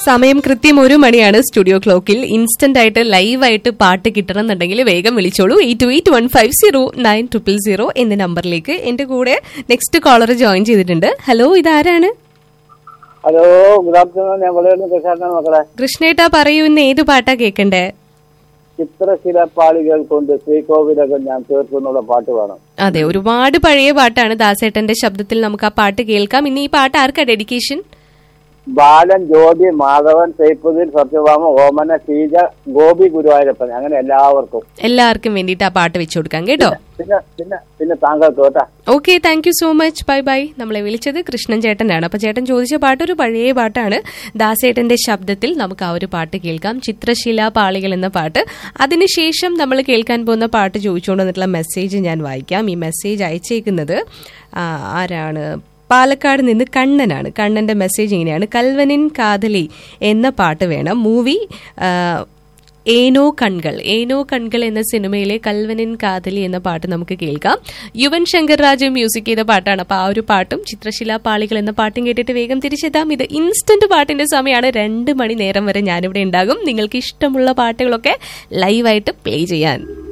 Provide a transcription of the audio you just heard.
സമയം കൃത്യം ഒരു മണിയാണ് സ്റ്റുഡിയോ ക്ലോക്കിൽ ഇൻസ്റ്റന്റ് ആയിട്ട് ലൈവായിട്ട് പാട്ട് കിട്ടണം എന്നുണ്ടെങ്കിൽ വേഗം വിളിച്ചോളൂ eight two eight one five zero nine triple zero എന്ന നമ്പറിലേക്ക് എന്റെ കൂടെ നെക്സ്റ്റ് കോളർ ജോയിൻ ചെയ്തിട്ടുണ്ട് ഹലോ ഇതാരാണ് ഹലോ ഗുഡ് ആഫ്റ്റർനൂൺ ഞാൻ വളരെ കൃഷ്ണ മക്കളെ കൃഷ്ണേട്ടാ പറയൂ ഇന്ന് ഏത് പാട്ടാ കേൾക്കണ്ടേ ചിത്രശില പാളികൾ കൊണ്ട് ശ്രീകോവിലകം ഞാൻ തീർക്കുന്നുള്ള പാട്ട് വേണം അതെ ഒരുപാട് പഴയ പാട്ടാണ് ദാസേട്ടന്റെ ശബ്ദത്തിൽ നമുക്ക് ആ പാട്ട് കേൾക്കാം ഇനി ഈ പാട്ട് ആർക്കാ ഡെഡിക്കേഷൻ ബാലൻ ജ്യോതി മാധവൻ സൈഫുദ്ദീൻ സത്യഭാമ ഓമന ഷീജ ഗോപി ഗുരുവായൂരപ്പൻ അങ്ങനെ എല്ലാവർക്കും എല്ലാവർക്കും വേണ്ടിയിട്ട് ആ പാട്ട് വെച്ചു കൊടുക്കാം കേട്ടോ പിന്നെ പിന്നെ പിന്നെ താങ്കൾക്ക് കേട്ടാ okay thank you so much bye bye നമ്മളെ വിളിച്ചത് കൃഷ്ണൻ ചേട്ടനാണ് അപ്പൊ ചേട്ടൻ ചോദിച്ച പാട്ട് ഒരു പഴയ പാട്ടാണ് ദാസേട്ടന്റെ ശബ്ദത്തിൽ നമുക്ക് ആ ഒരു പാട്ട് കേൾക്കാം ചിത്രശില പാളികൾ എന്ന പാട്ട് അതിനുശേഷം നമ്മൾ കേൾക്കാൻ പോകുന്ന പാട്ട് ചോദിച്ചുകൊണ്ട് വന്നിട്ടുള്ള മെസ്സേജ് ഞാൻ വായിക്കാം ഈ മെസ്സേജ് അയച്ചേക്കുന്നത് ആ, ആരാണ് പാലക്കാട് നിന്ന് കണ്ണനാണ് കണ്ണന്റെ മെസ്സേജ് ഇങ്ങനെയാണ് കൽവനിൻ കാതലി എന്ന പാട്ട് വേണം മൂവി ഏനോ കൺകൾ ഏനോ കൺകൾ എന്ന സിനിമയിലെ കൽവനിൻ കാതലി എന്ന പാട്ട് നമുക്ക് കേൾക്കാം യുവൻ ശങ്കർ രാജ് മ്യൂസിക് ചെയ്ത പാട്ടാണ് അപ്പൊ ആ ഒരു പാട്ടും ചിത്രശില പാളികൾ എന്ന പാട്ടും കേട്ടിട്ട് വേഗം തിരിച്ചെത്താം ഇത് ഇൻസ്റ്റന്റ് പാട്ടിന്റെ സമയമാണ് രണ്ട് മണി നേരം വരെ ഞാനിവിടെ ഉണ്ടാകും നിങ്ങൾക്ക് ഇഷ്ടമുള്ള പാട്ടുകളൊക്കെ ലൈവായിട്ട് പ്ലേ ചെയ്യാൻ